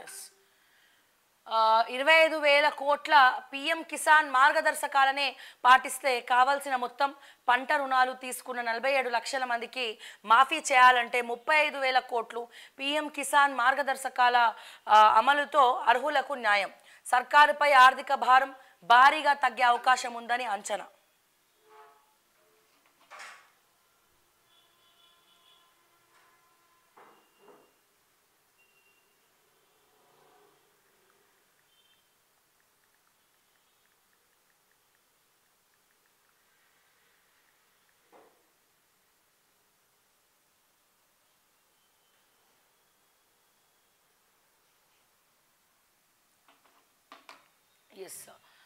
yes ఇరవై ఐదు వేల కోట్ల పిఎం కిసాన్ మార్గదర్శకాలనే పాటిస్తే కావాల్సిన మొత్తం పంట రుణాలు తీసుకున్న నలభై ఏడు లక్షల మందికి మాఫీ చేయాలంటే ముప్పై ఐదు వేల కోట్లు పిఎం కిసాన్ మార్గదర్శకాల ఆ, అమలుతో అర్హులకు న్యాయం సర్కారుపై ఆర్థిక భారం భారీగా తగ్గే అవకాశం ఉందని అంచనా ఎస్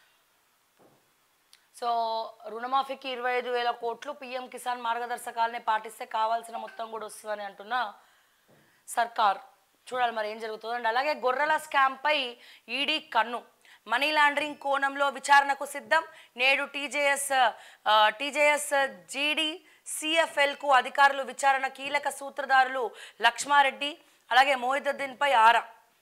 సో రుణమాఫీకి ఇరవై ఐదు వేల కోట్లు పిఎం కిసాన్ మార్గదర్శకాలనే పాటిస్తే కావాల్సిన మొత్తం కూడా వస్తుందని అంటున్న సర్కార్ చూడాలి మరి ఏం జరుగుతుందో అండ్ అలాగే గొర్రెల స్కామ్పై ఈడీ కన్ను మనీ లాండరింగ్ కోణంలో విచారణకు సిద్ధం నేడు టీజేఎస్ టీజేఎస్ జీడీ సిఎఫ్ఎల్కు అధికారులు విచారణ కీలక సూత్రధారులు లక్ష్మారెడ్డి అలాగే మోహిదుద్దీన్పై ఆరా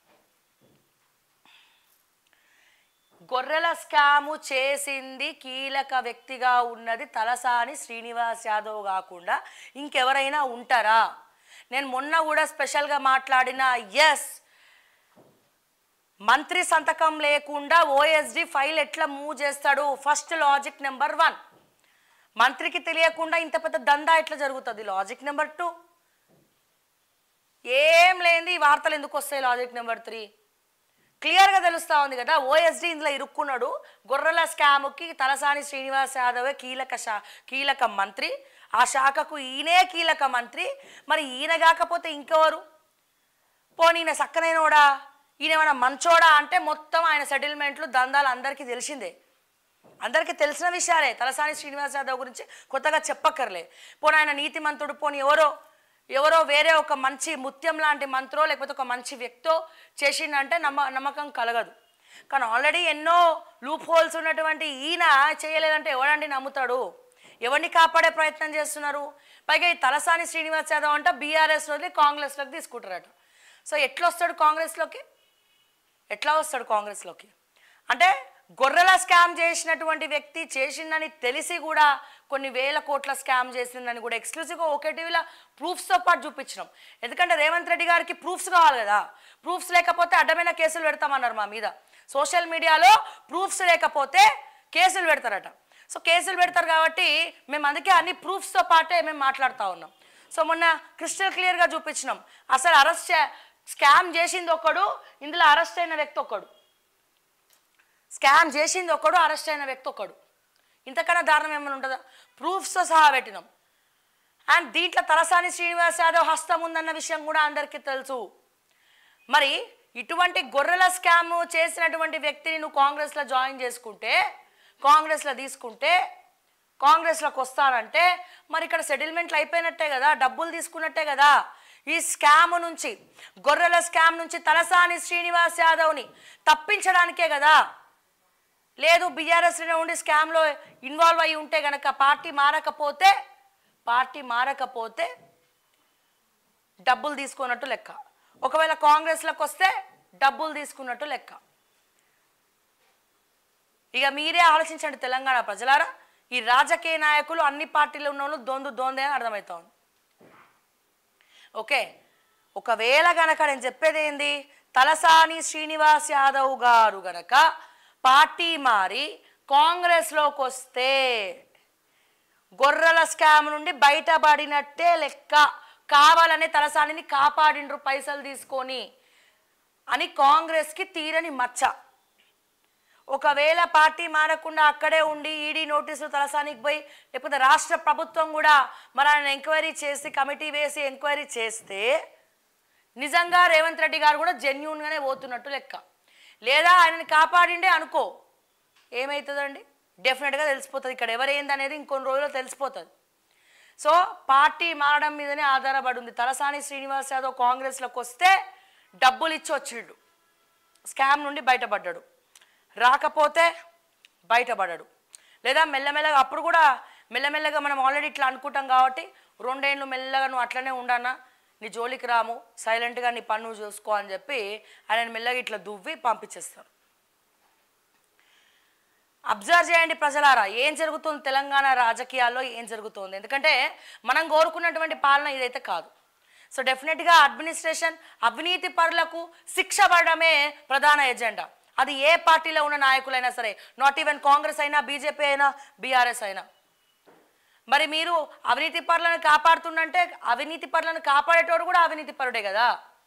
గొర్రెల స్కాము చేసింది కీలక వ్యక్తిగా ఉన్నది తలసాని శ్రీనివాస్ యాదవ్ కాకుండా ఇంకెవరైనా ఉంటారా నేను మొన్న కూడా స్పెషల్గా మాట్లాడిన ఎస్ మంత్రి సంతకం లేకుండా ఓఎస్డి ఫైల్ ఎట్లా మూవ్ చేస్తాడు ఫస్ట్ లాజిక్ నెంబర్ వన్ మంత్రికి తెలియకుండా ఇంత పెద్ద దందా ఎట్లా జరుగుతుంది లాజిక్ నెంబర్ టూ ఏం లేనిది ఈ వార్తలు ఎందుకు వస్తాయి లాజిక్ నెంబర్ త్రీ క్లియర్గా తెలుస్తా ఉంది కదా ఓఎస్డి ఇందులో ఇరుక్కున్నాడు గొర్రెల స్కామ్కి తలసాని శ్రీనివాస్ యాదవే కీలక శా కీలక మంత్రి ఆ శాఖకు ఈయనే కీలక మంత్రి మరి ఈయన కాకపోతే ఇంకెవరు పోనీ ఈయన సక్కనైనోడా ఈయన ఏమైనా మంచోడా అంటే మొత్తం ఆయన సెటిల్మెంట్లు దందాలు అందరికీ తెలిసిందే అందరికీ తెలిసిన విషయాలే తలసాని శ్రీనివాస్ యాదవ్ గురించి కొత్తగా చెప్పక్కర్లే పోనీ ఆయన నీతిమంతుడు పోనీ ఎవరో ఎవరో వేరే ఒక మంచి ముత్యం లాంటి మంత్రో లేకపోతే ఒక మంచి వ్యక్తో చేసిండంటే నమ్మ నమ్మకం కలగదు కానీ ఆల్రెడీ ఎన్నో లూప్ హోల్స్ ఉన్నటువంటి ఈయన చేయలేదంటే ఎవడండి నమ్ముతాడు ఎవరిని కాపాడే ప్రయత్నం చేస్తున్నారు పైగా ఈ తలసాని శ్రీనివాస్ యాదవ్ అంటే బీఆర్ఎస్ వదిలి కాంగ్రెస్లోకి తీసుకుంటారట సో ఎట్లా వస్తాడు కాంగ్రెస్లోకి ఎట్లా వస్తాడు కాంగ్రెస్లోకి అంటే గొర్రెల స్కామ్ చేసినటువంటి వ్యక్తి చేసిందని తెలిసి కూడా కొన్ని వేల కోట్ల స్కామ్ చేసిందని కూడా ఎక్స్క్లూజివ్గా ఒకే టీవీలో ప్రూఫ్స్తో పాటు చూపించినాం ఎందుకంటే రేవంత్ రెడ్డి గారికి ప్రూఫ్స్ కావాలి కదా ప్రూఫ్స్ లేకపోతే అడ్డమైన కేసులు పెడతామన్నారు మా మీద సోషల్ మీడియాలో ప్రూఫ్స్ లేకపోతే కేసులు పెడతారట సో కేసులు పెడతారు కాబట్టి మేము అందుకే అన్ని ప్రూఫ్స్తో పాటే మేము మాట్లాడుతూ ఉన్నాం సో మొన్న క్రిస్టల్ క్లియర్గా చూపించినాం అసలు అరెస్ట్ స్కామ్ చేసింది ఒకడు ఇందులో అరెస్ట్ అయిన వ్యక్తి ఒకడు స్కామ్ చేసింది ఒకడు అరెస్ట్ అయిన వ్యక్తి ఒకడు ఇంతకన్నా దారుణం ఏమైనా ఉంటుందా ప్రూఫ్స్తో సహా పెట్టినాం అండ్ దీంట్లో తలసాని శ్రీనివాస్ యాదవ్ హస్తం ఉందన్న విషయం కూడా అందరికీ తెలుసు మరి ఇటువంటి గొర్రెల స్కామ్ చేసినటువంటి వ్యక్తిని నువ్వు కాంగ్రెస్లో జాయిన్ చేసుకుంటే కాంగ్రెస్లో తీసుకుంటే కాంగ్రెస్లోకి వస్తానంటే మరి ఇక్కడ సెటిల్మెంట్లు అయిపోయినట్టే కదా డబ్బులు తీసుకున్నట్టే కదా ఈ స్కామ్ నుంచి గొర్రెల స్కామ్ నుంచి తలసాని శ్రీనివాస్ యాదవ్ని తప్పించడానికే కదా లేదు బీఆర్ఎస్లోనే ఉండి స్కామ్లో ఇన్వాల్వ్ అయి ఉంటే గనక పార్టీ మారకపోతే పార్టీ మారకపోతే డబ్బులు తీసుకున్నట్టు లెక్క ఒకవేళ కాంగ్రెస్లోకి వస్తే డబ్బులు తీసుకున్నట్టు లెక్క ఇక మీరే ఆలోచించండి తెలంగాణ ప్రజలారా ఈ రాజకీయ నాయకులు అన్ని పార్టీలు ఉన్న వాళ్ళు దొందు దొందే అని అర్థమవుతా ఉంది ఓకే ఒకవేళ గనక నేను చెప్పేది ఏంది తలసాని శ్రీనివాస్ యాదవ్ గారు గనక పార్టీ మారి కాంగ్రెస్లోకి వస్తే గొర్రెల స్కామ్ నుండి బయటపడినట్టే లెక్క కావాలనే తలసానిని కాపాడిండ్రు పైసలు తీసుకొని అని కాంగ్రెస్కి తీరని మచ్చ ఒకవేళ పార్టీ మారకుండా అక్కడే ఉండి ఈడీ నోటీసులు తలసానికి పోయి లేకపోతే రాష్ట్ర ప్రభుత్వం కూడా మరి ఆయన ఎంక్వైరీ చేసి కమిటీ వేసి ఎంక్వైరీ చేస్తే నిజంగా రేవంత్ రెడ్డి గారు కూడా జెన్యున్గానే పోతున్నట్టు లెక్క లేదా ఆయనని కాపాడిండే అనుకో ఏమవుతుందండి డెఫినెట్గా తెలిసిపోతుంది ఇక్కడ ఎవరేంది అనేది ఇంకొన్ని రోజుల్లో తెలిసిపోతుంది సో పార్టీ మారడం మీదనే ఆధారపడి ఉంది తలసాని శ్రీనివాస్ యాదవ్ కాంగ్రెస్లోకి వస్తే డబ్బులు ఇచ్చి వచ్చిండు స్కామ్ నుండి బయటపడ్డాడు రాకపోతే బయటపడడు లేదా మెల్లమెల్లగా అప్పుడు కూడా మెల్లమెల్లగా మనం ఆల్రెడీ ఇట్లా అనుకుంటాం కాబట్టి రెండేళ్ళు మెల్లగా నువ్వు అట్లనే ఉండన్నా నీ జోలికి రాము సైలెంట్గా నీ పన్ను చూసుకో అని చెప్పి ఆయన మెల్లగా ఇట్లా దువ్వి పంపించేస్తారు అబ్జర్వ్ చేయండి ప్రజలారా ఏం జరుగుతుంది తెలంగాణ రాజకీయాల్లో ఏం జరుగుతుంది ఎందుకంటే మనం కోరుకున్నటువంటి పాలన ఇదైతే కాదు సో డెఫినెట్గా అడ్మినిస్ట్రేషన్ అవినీతి పరులకు శిక్ష పడడమే ప్రధాన ఎజెండా అది ఏ పార్టీలో ఉన్న నాయకులైనా సరే నాట్ ఈవెన్ కాంగ్రెస్ అయినా బీజేపీ అయినా బీఆర్ఎస్ అయినా మరి మీరు అవినీతి పరులను కాపాడుతుండంటే అవినీతి పరులను కాపాడేటోడు కూడా అవినీతి పరుడే కదా